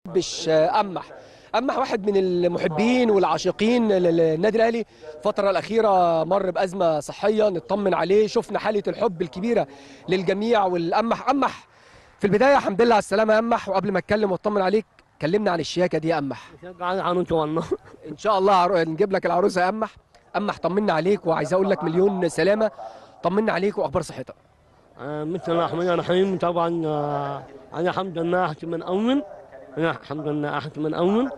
بش امح امح واحد من المحبين والعاشقين للنادي الاهلي الفتره الاخيره مر بازمه صحيه نطمن عليه شفنا حاله الحب الكبيره للجميع والامح امح في البدايه الحمد لله على السلامه يا امح وقبل ما اتكلم واطمن عليك كلمنا عن الشياكه دي يا امح عنو والله ان شاء الله عرو... نجيب لك العروسه يا امح امح طمنا عليك وعايز اقول لك مليون سلامه طمنا عليك واخبار صحتك مثل الرحمن الرحيم طبعا آه، انا الحمد لله احسن من اول انا الحمد لله احسن من اول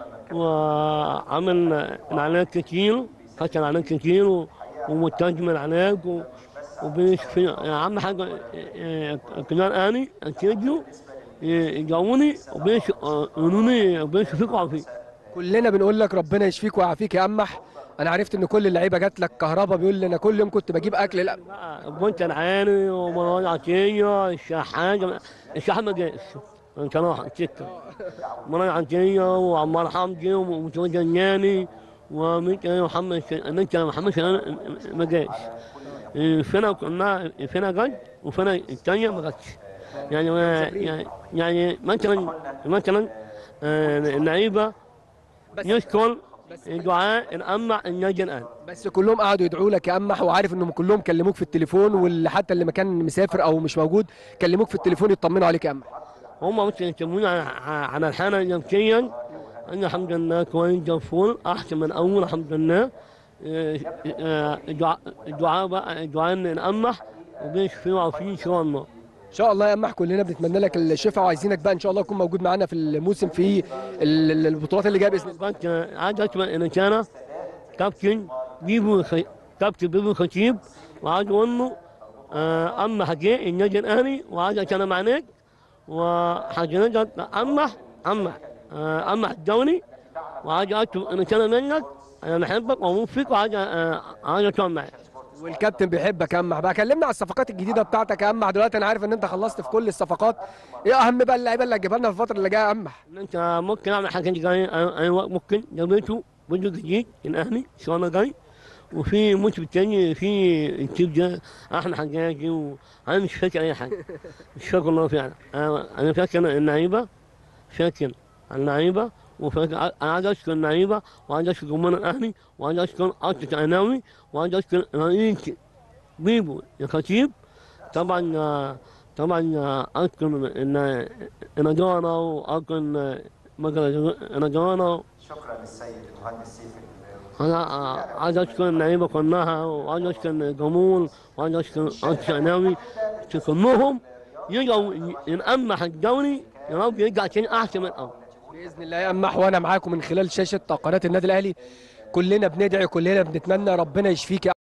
وعمل العلاج كتير خدت العلاج كتير و- ومتجم العلاج و- وبيش في اهم حاجه آه، كنار اني انتجوا يجاوني وبيش آه، يقولوا لي بيش فيكوا عارفين كلنا بنقول لك ربنا يشفيك ويعافيك يا امح انا عرفت ان كل اللعيبه جات لك كهربا بيقول لي انا كل يوم كنت بجيب اكل لا بنت العاني ومروان عطية الشحات الشحات ما جاش كان راح سكة مروان عطية وعمار حمدي ومتوجه جناني ومنت محمد منت محمد شنان ما جاش فينا كنا فينا جد وفينا الثانية ما جاتش يعني يعني يعني مثلا مثلا آه، اللعيبة بس يشكر بس دعاء الأمع النادي الأهلي بس كلهم قعدوا يدعوا لك يا امح وعارف انهم كلهم كلموك في التليفون واللي حتى اللي ما كان مسافر او مش موجود كلموك في التليفون يطمنوا عليك يا امح هم بس يهتمون على على الحالة النفسية أنا الحمد لله كويس جفور أحسن من أول الحمد لله إيه، إيه، دعاء دعاء بقى دعاء نأمح وبيشفي وعافيه إن شاء الله ان شاء الله يا امح كلنا بنتمنى لك الشفاء وعايزينك بقى ان شاء الله تكون موجود معانا في الموسم في ال- ال- البطولات اللي جايه باذن الله بس عاد أسمع إن كان كابتن بيبو خ- كابتن بيبو خطيب وعاد أقول له أما حكي النادي الأهلي وعاد كان معناك وحاجة أمح أمح آه، أمح الدولي وعاد أكتب إن كان منك أنا بحبك وأموت فيك وعاد آه، عاد أكون معك والكابتن بيحبك يا امح بقى كلمنا على الصفقات الجديده بتاعتك يا امح دلوقتي انا عارف ان انت خلصت في كل الصفقات ايه اهم بقى اللعيبه اللي هتجيبها لنا في الفتره اللي جايه يا امح إن أنت ممكن أعمل حاجة جاي أيوة ممكن جابته فيديو جديد الأهلي إن شاء الله جاي وفي موسم تاني في التيب ده احمد حجاجي وانا مش فاكر اي حاجه مش فاكر والله فعلا انا أنا فاكر اللعيبه فاكر اللعيبه وفاكر انا عايز اشكر اللعيبه وعايز اشكر جمهور الاهلي وعايز اشكر ارتك عناوي وعايز اشكر رئيس بيبو الخطيب طبعا آه، طبعا آه، اشكر ان نجانا واشكر نجانا شكرا للسيد المهندس سيف انا آه، عايز اشكر اللعيبه كلها وعايز اشكر الجمهور وعايز اشكر ارتش عناوي كلهم يرجعوا ينأمح الدوري يا رب يرجع تاني احسن من الاول باذن الله يا امح وانا معاكم من خلال شاشه قناه النادي الاهلي كلنا بندعي كلنا بنتمنى ربنا يشفيك يا